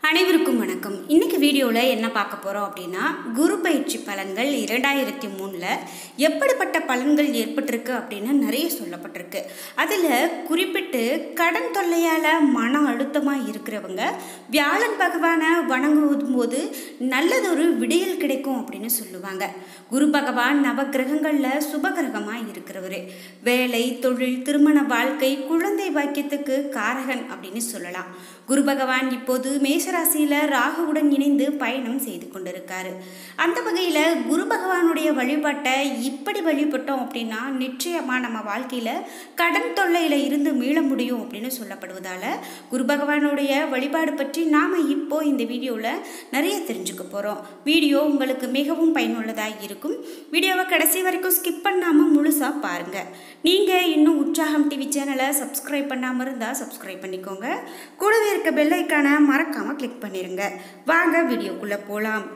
அனைவருக்கும் வணக்கம் இன்னைக்கு வீடியோவில் என்ன பார்க்க போகிறோம் அப்படின்னா குரு பயிற்சி பலன்கள் இரண்டாயிரத்தி மூணில் எப்படிப்பட்ட பலன்கள் ஏற்பட்டிருக்கு அப்படின்னு நிறைய சொல்லப்பட்டிருக்கு அதில் குறிப்பிட்டு கடன் தொல்லையால் மன அழுத்தமாக இருக்கிறவங்க வியாழன் பகவானை வணங்கும் போது நல்லதொரு விடியல் கிடைக்கும் அப்படின்னு சொல்லுவாங்க குரு பகவான் நவகிரகங்களில் சுபகிரகமாக இருக்கிறவர் வேலை தொழில் திருமண வாழ்க்கை குழந்தை பாக்கியத்துக்கு காரகன் அப்படின்னு சொல்லலாம் குரு பகவான் இப்போது மேஷராசியில் ராகுவுடன் இணைந்து பயணம் செய்து கொண்டிருக்காரு அந்த வகையில் குரு பகவானுடைய வழிபாட்டை இப்படி வழிபட்டோம் அப்படின்னா நிச்சயமாக நம்ம வாழ்க்கையில் கடன் தொல்லையில் இருந்து மீள முடியும் அப்படின்னு சொல்லப்படுவதால் குரு பகவானுடைய வழிபாடு பற்றி நாம் இப்போ இந்த வீடியோவில் நிறைய தெரிஞ்சுக்க போகிறோம் வீடியோ உங்களுக்கு மிகவும் பயனுள்ளதாக இருக்கும் வீடியோவை கடைசி வரைக்கும் ஸ்கிப் பண்ணாமல் முழுசாக பாருங்கள் நீங்கள் இன்னும் உற்சாகம் டிவி சேனலை சப்ஸ்கிரைப் பண்ணாமல் இருந்தால் சப்ஸ்கிரைப் பண்ணிக்கோங்க கூடவே இருக்க பெல் ஐக்கானை மறக்காமல் கிளிக் பண்ணிடுங்க வாங்க வீடியோக்குள்ளே போகலாம்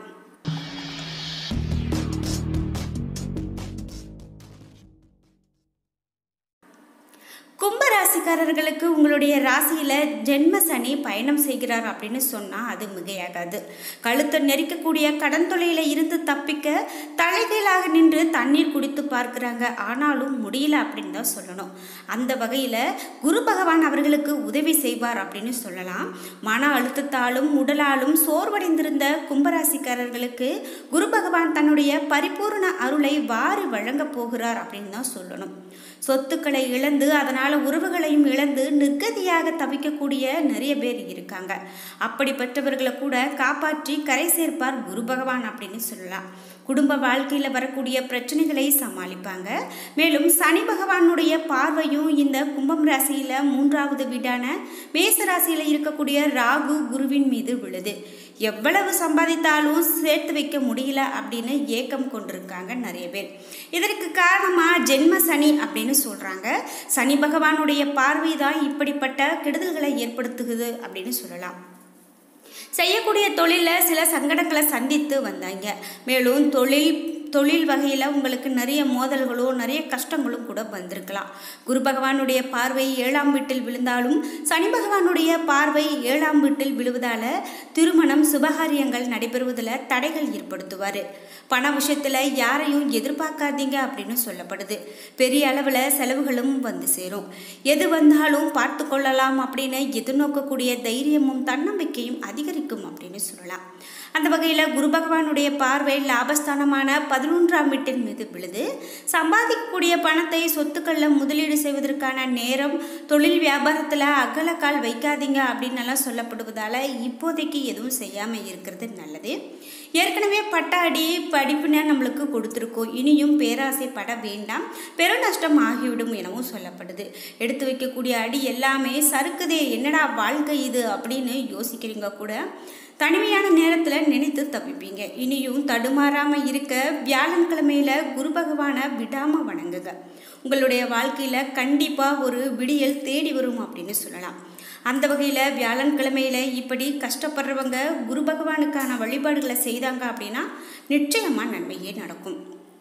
கும்பராசிக்காரர்களுக்கு உங்களுடைய ராசியில் ஜென்ம சனி பயணம் செய்கிறார் அப்படின்னு சொன்னால் அது மிகையாகாது கழுத்தை நெரிக்கக்கூடிய கடன் தொலையில் இருந்து தப்பிக்க தலைகீழாக நின்று தண்ணீர் குடித்து பார்க்குறாங்க ஆனாலும் முடியல அப்படின்னு தான் சொல்லணும் அந்த வகையில் குரு பகவான் அவர்களுக்கு உதவி செய்வார் அப்படின்னு சொல்லலாம் மன அழுத்தத்தாலும் உடலாலும் சோர்வடைந்திருந்த கும்பராசிக்காரர்களுக்கு குரு பகவான் தன்னுடைய பரிபூர்ண அருளை வாரி வழங்கப் போகிறார் அப்படின்னு தான் சொல்லணும் சொத்துக்களை இழந்து அதனால் உறவுகளையும் இழந்து நிர்கதியாக தவிக்கக்கூடிய நிறைய பேர் இருக்காங்க அப்படிப்பட்டவர்களை கூட காப்பாற்றி கரை சேர்ப்பார் குரு பகவான் அப்படின்னு சொல்லலாம் குடும்ப வாழ்க்கையில் வரக்கூடிய பிரச்சனைகளை சமாளிப்பாங்க மேலும் சனி பகவானுடைய பார்வையும் இந்த கும்பம் ராசியில் மூன்றாவது வீடான மேச ராசியில் இருக்கக்கூடிய ராகு குருவின் மீது விழுது எவ்வளவு சம்பாதித்தாலும் சேர்த்து வைக்க முடியல அப்படின்னு ஏக்கம் கொண்டிருக்காங்க நிறைய பேர் இதற்கு காரணமாக ஜென்ம சனி அப்படின்னு சொல்கிறாங்க சனி பகவானுடைய பார்வை தான் இப்படிப்பட்ட கெடுதல்களை ஏற்படுத்துகுது அப்படின்னு சொல்லலாம் செய்யக்கூடிய தொழிலில் சில சங்கடங்களை சந்தித்து வந்தாங்க மேலும் தொழில் தொழில் வகையில் உங்களுக்கு நிறைய மோதல்களும் நிறைய கஷ்டங்களும் கூட வந்திருக்கலாம் குரு பகவானுடைய பார்வை ஏழாம் வீட்டில் விழுந்தாலும் சனி பகவானுடைய பார்வை ஏழாம் வீட்டில் விழுவதால் திருமணம் சுபகாரியங்கள் நடைபெறுவதில் தடைகள் ஏற்படுத்துவார் பண விஷயத்தில் யாரையும் எதிர்பார்க்காதீங்க அப்படின்னு சொல்லப்படுது பெரிய அளவில் செலவுகளும் வந்து சேரும் எது வந்தாலும் பார்த்து கொள்ளலாம் அப்படின்னு எதிர்நோக்கக்கூடிய தைரியமும் தன்னம்பிக்கையும் அதிகரிக்கும் அப்படின்னு சொல்லலாம் அந்த வகையில் குரு பகவானுடைய பார்வை லாபஸ்தானமான பதினொன்றாம் வீட்டின் மீது விழுது சம்பாதிக்கக்கூடிய பணத்தை சொத்துக்களில் முதலீடு செய்வதற்கான நேரம் தொழில் வியாபாரத்தில் அகலக்கால் வைக்காதீங்க அப்படின்னு எல்லாம் சொல்லப்படுவதால் இப்போதைக்கு எதுவும் செய்யாமல் இருக்கிறது நல்லது ஏற்கனவே பட்ட அடி படிப்புன நம்மளுக்கு கொடுத்துருக்கோம் இனியும் பேராசைப்பட வேண்டாம் பெருநஷ்டம் ஆகிவிடும் எனவும் சொல்லப்படுது எடுத்து வைக்கக்கூடிய அடி எல்லாமே சறுக்குதே என்னடா வாழ்க்கை இது அப்படின்னு யோசிக்கிறீங்க கூட தனிமையான நேரத்தில் நினைத்து தப்பிப்பீங்க இனியும் தடுமாறாமல் இருக்க வியாழன்கிழமையில் குரு பகவானை விடாமல் வணங்குங்க உங்களுடைய வாழ்க்கையில் கண்டிப்பாக ஒரு விடியல் தேடி வரும் அப்படின்னு சொல்லலாம் அந்த வகையில் வியாழன்கிழமையில் இப்படி கஷ்டப்படுறவங்க குரு பகவானுக்கான வழிபாடுகளை செய்தாங்க அப்படின்னா நிச்சயமாக நன்மையே நடக்கும்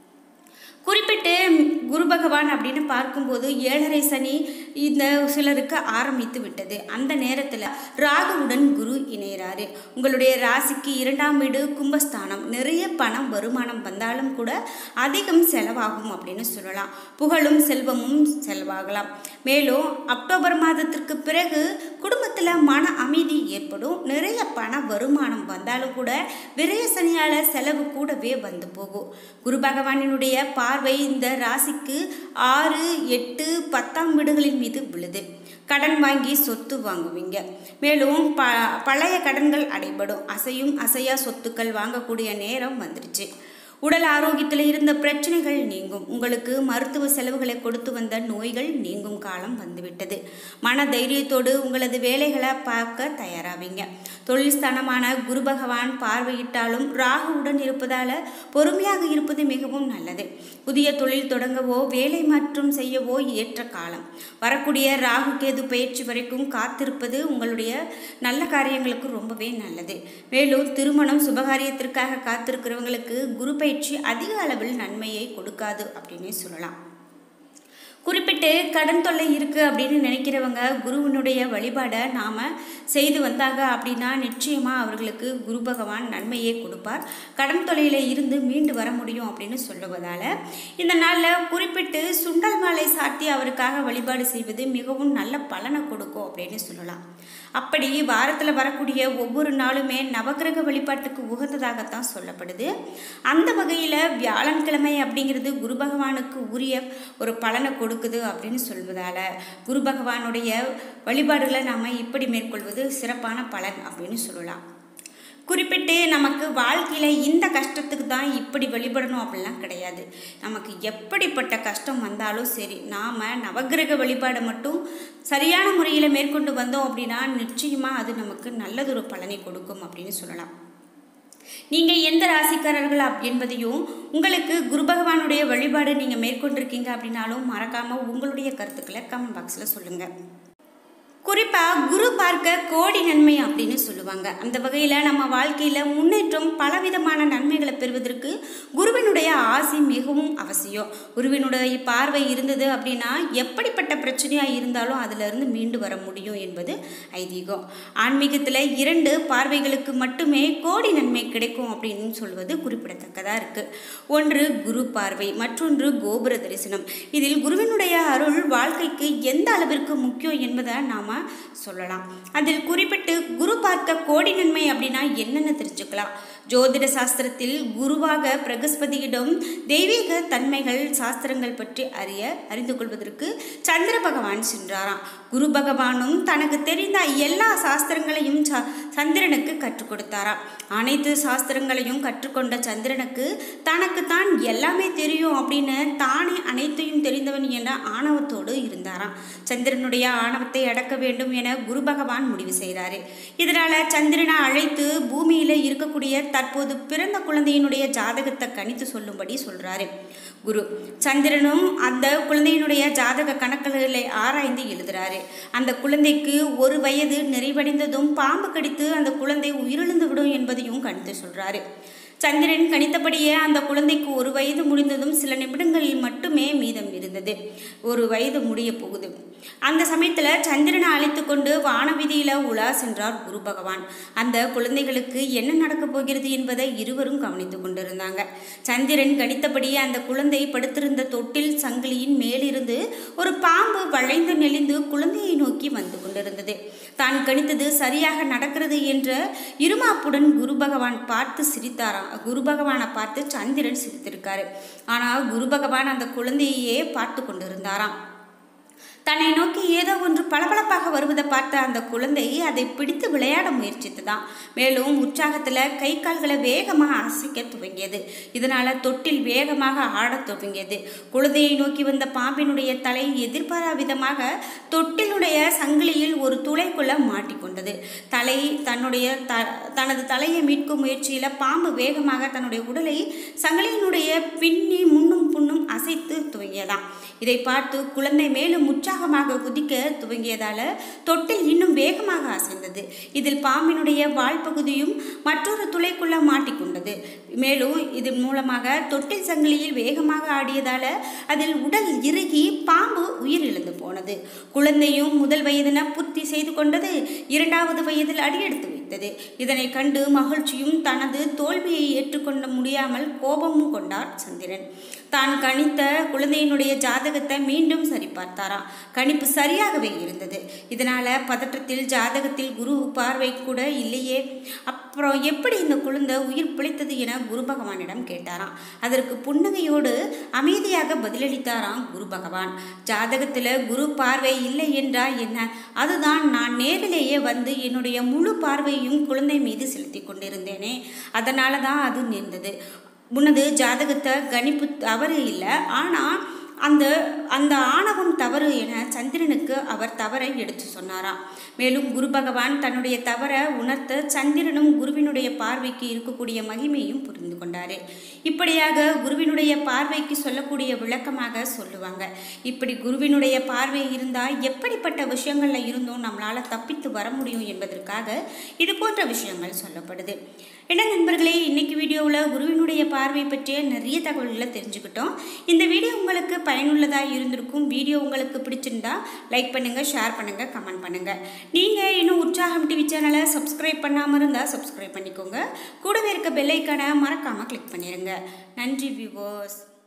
குறிப்பிட்டு குரு பகவான் அப்படின்னு பார்க்கும்போது ஏழரை சனி இந்த சிலருக்கு ஆரம்பித்து விட்டது அந்த நேரத்தில் ராகுவுடன் குரு இணைகிறாரு உங்களுடைய ராசிக்கு இரண்டாம் வீடு கும்பஸ்தானம் நிறைய பணம் வருமானம் வந்தாலும் கூட அதிகம் செலவாகும் அப்படின்னு சொல்லலாம் புகழும் செல்வமும் செலவாகலாம் மேலும் அக்டோபர் மாதத்திற்கு பிறகு குடும்பத்தில் மன அமைதி ஏற்படும் நிறைய பண வருமானம் வந்தாலும் கூட விரய சனியால் செலவு கூடவே வந்து போகும் குரு பகவானினுடைய பார்வை இந்த ராசிக்கு ஆறு எட்டு பத்தாம் வீடுகளின் மீது விழுது கடன் வாங்கி சொத்து வாங்குவீங்க மேலும் ப பழைய கடன்கள் அடைபடும் அசையும் அசையா சொத்துக்கள் வாங்கக்கூடிய நேரம் வந்துருச்சு உடல் ஆரோக்கியத்தில் இருந்த பிரச்சனைகள் நீங்கும் உங்களுக்கு மருத்துவ செலவுகளை கொடுத்து வந்த நோய்கள் நீங்கும் காலம் வந்துவிட்டது மன தைரியத்தோடு உங்களது வேலைகளை பார்க்க தயாராவீங்க தொழில் ஸ்தானமான குரு பகவான் பார்வையிட்டாலும் ராகுவுடன் இருப்பதால் பொறுமையாக இருப்பது மிகவும் நல்லது புதிய தொழில் தொடங்கவோ வேலை மாற்றம் செய்யவோ ஏற்ற காலம் வரக்கூடிய ராகு கேது பயிற்சி வரைக்கும் காத்திருப்பது உங்களுடைய நல்ல காரியங்களுக்கு ரொம்பவே நல்லது மேலும் திருமணம் சுபகாரியத்திற்காக காத்திருக்கிறவங்களுக்கு குரு பயிற்சி அதிக அளவில் நன்மையை கொடுக்காது அப்படின்னே சொல்லலாம் குறிப்பிட்டு கடன் தொல்லை இருக்குது அப்படின்னு நினைக்கிறவங்க குருவினுடைய வழிபாடை நாம் செய்து வந்தாங்க அப்படின்னா நிச்சயமாக அவர்களுக்கு குரு பகவான் நன்மையை கொடுப்பார் கடன் தொல்லையில் இருந்து மீண்டு வர முடியும் அப்படின்னு சொல்லுவதால் இந்த நாளில் குறிப்பிட்டு சுண்டல் மாலை சாத்தி அவருக்காக வழிபாடு செய்வது மிகவும் நல்ல பலனை கொடுக்கும் அப்படின்னு சொல்லலாம் அப்படி வாரத்தில் வரக்கூடிய ஒவ்வொரு நாளுமே நவகிரக வழிபாட்டுக்கு உகந்ததாகத்தான் சொல்லப்படுது அந்த வகையில் வியாழன்கிழமை அப்படிங்கிறது குரு பகவானுக்கு உரிய ஒரு பலனை கொடுக்குது அப்படின்னு சொல்வதால் குரு பகவானுடைய வழிபாடுகளை நாம் இப்படி மேற்கொள்வது சிறப்பான பலன் அப்படின்னு சொல்லலாம் குறிப்பிட்டு நமக்கு வாழ்க்கையில் இந்த கஷ்டத்துக்கு தான் இப்படி வழிபடணும் அப்படிலாம் கிடையாது நமக்கு எப்படிப்பட்ட கஷ்டம் வந்தாலும் சரி நாம் நவகிரக வழிபாடை மட்டும் சரியான முறையில் மேற்கொண்டு வந்தோம் அப்படின்னா நிச்சயமாக அது நமக்கு நல்லதொரு பலனை கொடுக்கும் அப்படின்னு சொல்லலாம் நீங்கள் எந்த ராசிக்காரர்கள் அப் என்பதையும் உங்களுக்கு குரு பகவானுடைய வழிபாடு நீங்கள் மேற்கொண்டிருக்கீங்க அப்படின்னாலும் மறக்காமல் உங்களுடைய கருத்துக்களை கமெண்ட் பாக்ஸில் சொல்லுங்கள் குறிப்பாக குரு பார்க்க கோடி நன்மை அப்படின்னு சொல்லுவாங்க அந்த வகையில் நம்ம வாழ்க்கையில் முன்னேற்றம் பலவிதமான நன்மைகளை பெறுவதற்கு குருவினுடைய ஆசை மிகவும் அவசியம் குருவினுடைய பார்வை இருந்தது அப்படின்னா எப்படிப்பட்ட பிரச்சனையாக இருந்தாலும் அதிலிருந்து மீண்டு வர முடியும் என்பது ஐதீகம் ஆன்மீகத்தில் இரண்டு பார்வைகளுக்கு மட்டுமே கோடி நன்மை கிடைக்கும் அப்படின்னு சொல்வது குறிப்பிடத்தக்கதாக இருக்குது ஒன்று குரு பார்வை மற்றொன்று கோபுர தரிசனம் இதில் குருவினுடைய அருள் வாழ்க்கைக்கு எந்த அளவிற்கு முக்கியம் என்பதை நாம் சொல்லலாம் அதில் குறிப்பிட்டு குரு பார்க்க கோடி நன்மை அப்படின்னா என்னென்னு தெரிஞ்சுக்கலாம் ஜோதிட சாஸ்திரத்தில் குருவாக பிரகஸ்பதியிடம் தெய்வீக தன்மைகள் சாஸ்திரங்கள் பற்றி அறிய அறிந்து கொள்வதற்கு சந்திர பகவான் சென்றாராம் குரு பகவானும் தனக்கு தெரிந்த எல்லா சாஸ்திரங்களையும் ச சந்திரனுக்கு கற்றுக் கொடுத்தாராம் அனைத்து சாஸ்திரங்களையும் கற்றுக்கொண்ட சந்திரனுக்கு தனக்கு தான் எல்லாமே தெரியும் அப்படின்னு தானே அனைத்தையும் தெரிந்தவன் என்ற ஆணவத்தோடு இருந்தாராம் சந்திரனுடைய ஆணவத்தை அடக்க வேண்டும் என குரு பகவான் முடிவு செய்கிறாரு இதனால சந்திரனை அழைத்து பூமியில இருக்கக்கூடிய தற்போது பிறந்த குழந்தையினுடைய ஜாதகத்தை கணித்து சொல்லும்படி சொல்றாரு குரு சந்திரனும் அந்த குழந்தையினுடைய ஜாதக கணக்குகளை ஆராய்ந்து எழுதுறாரு அந்த குழந்தைக்கு ஒரு வயது நிறைவடைந்ததும் பாம்பு கடித்து அந்த குழந்தை உயிரிழந்து விடும் என்பதையும் கணித்து சொல்றாரு சந்திரன் கணித்தபடியே அந்த குழந்தைக்கு ஒரு வயது முடிந்ததும் சில நிமிடங்களில் மட்டுமே மீதம் இருந்தது ஒரு வயது முடிய போகுது அந்த சமயத்தில் சந்திரனை அழைத்து கொண்டு வானவீதியில் உலா சென்றார் குரு பகவான் அந்த குழந்தைகளுக்கு என்ன நடக்கப் போகிறது என்பதை இருவரும் கவனித்து கொண்டிருந்தாங்க சந்திரன் கணித்தபடியே அந்த குழந்தை படுத்திருந்த தொட்டில் சங்கிலியின் மேலிருந்து ஒரு பாம்பு வளைந்து நெளிந்து குழந்தையை நோக்கி வந்து கொண்டிருந்தது தான் கணித்தது சரியாக நடக்கிறது என்ற இருமாப்புடன் குரு பகவான் பார்த்து சிரித்தாராம் குரு பகவானை பார்த்து சந்திரன் சிரித்திருக்காரு ஆனால் குரு பகவான் அந்த குழந்தையே பார்த்து கொண்டிருந்தாராம் தன்னை நோக்கி ஏதோ ஒன்று பளபளப்பாக வருவதை பார்த்த அந்த குழந்தை அதை பிடித்து விளையாட முயற்சித்துதான் மேலும் உற்சாகத்தில் கை கால்களை வேகமாக அசைக்க துவங்கியது இதனால தொட்டில் வேகமாக ஆடத் துவங்கியது குழந்தையை நோக்கி வந்த பாம்பினுடைய தலை எதிர்பாரா விதமாக தொட்டிலுடைய சங்கிலியில் ஒரு துளைக்குள்ள மாட்டிக்கொண்டது தலை தன்னுடைய த தனது தலையை மீட்கும் முயற்சியில் பாம்பு வேகமாக தன்னுடைய உடலை சங்கிலியினுடைய பின்னி முன்னும் புண்ணும் அசைத்து துவங்கியதாம் இதை பார்த்து குழந்தை மேலும் உற்சாகமாக குதிக்க துவங்கியதால தொட்டில் இன்னும் வேகமாக அசைந்தது இதில் பாம்பினுடைய வால் பகுதியும் மற்றொரு துளைக்குள்ள மாட்டிக்கொண்டது மேலும் இதன் மூலமாக தொட்டில் சங்கிலியில் வேகமாக ஆடியதால அதில் உடல் இறுகி பாம்பு உயிரிழந்து போனது குழந்தையும் முதல் வயதின பூர்த்தி செய்து கொண்டது இரண்டாவது வயதில் அடியெடுத்து வைத்தது இதனை கண்டு மகிழ்ச்சியும் தனது தோல்வியை ஏற்றுக்கொள்ள முடியாமல் கோபமும் கொண்டார் சந்திரன் தான் கணித்த குழந்தையினுடைய ஜாதகத்தை மீண்டும் சரிபார்த்தாராம் கணிப்பு சரியாகவே இருந்தது இதனால பதற்றத்தில் ஜாதகத்தில் குரு பார்வை கூட இல்லையே அப்புறம் எப்படி இந்த குழந்தை உயிர் பிழைத்தது என குரு பகவானிடம் கேட்டாராம் அதற்கு புன்னகையோடு அமைதியாக பதிலளித்தாராம் குரு பகவான் ஜாதகத்தில் குரு பார்வை இல்லை என்றால் என்ன அதுதான் நான் நேரிலேயே வந்து என்னுடைய முழு பார்வையும் குழந்தை மீது செலுத்தி கொண்டிருந்தேனே அதனால தான் அது நேர்ந்தது உனது ஜாதகத்தை கணிப்பு தவறு இல்லை ஆனால் அந்த அந்த ஆணவம் தவறு என சந்திரனுக்கு அவர் தவறை எடுத்து சொன்னாராம் மேலும் குரு பகவான் தன்னுடைய தவறை உணர்த்த சந்திரனும் குருவினுடைய பார்வைக்கு இருக்கக்கூடிய மகிமையும் புரிந்து கொண்டாரு இப்படியாக குருவினுடைய பார்வைக்கு சொல்லக்கூடிய விளக்கமாக சொல்லுவாங்க இப்படி குருவினுடைய பார்வை இருந்தால் எப்படிப்பட்ட விஷயங்களில் இருந்தும் நம்மளால் தப்பித்து வர முடியும் என்பதற்காக இது போன்ற விஷயங்கள் சொல்லப்படுது என்ன நண்பர்களே இன்னைக்கு வீடியோவில் குருவினுடைய பார்வை பற்றிய நிறைய தகவல்களை தெரிஞ்சுக்கிட்டோம் இந்த வீடியோ உங்களுக்கு பயனுள்ளதாக இருந்திருக்கும் வீடியோ உங்களுக்கு பிடிச்சிருந்தா லைக் பண்ணுங்கள் ஷேர் பண்ணுங்கள் கமெண்ட் பண்ணுங்கள் நீங்கள் இன்னும் உற்சாகம் டிவி சேனலை சப்ஸ்கிரைப் பண்ணாமல் இருந்தால் சப்ஸ்கிரைப் பண்ணிக்கோங்க கூடவே இருக்க பெல்லைக்கான மறக்காமல் கிளிக் பண்ணிடுங்க நன்றி வியூவர்ஸ்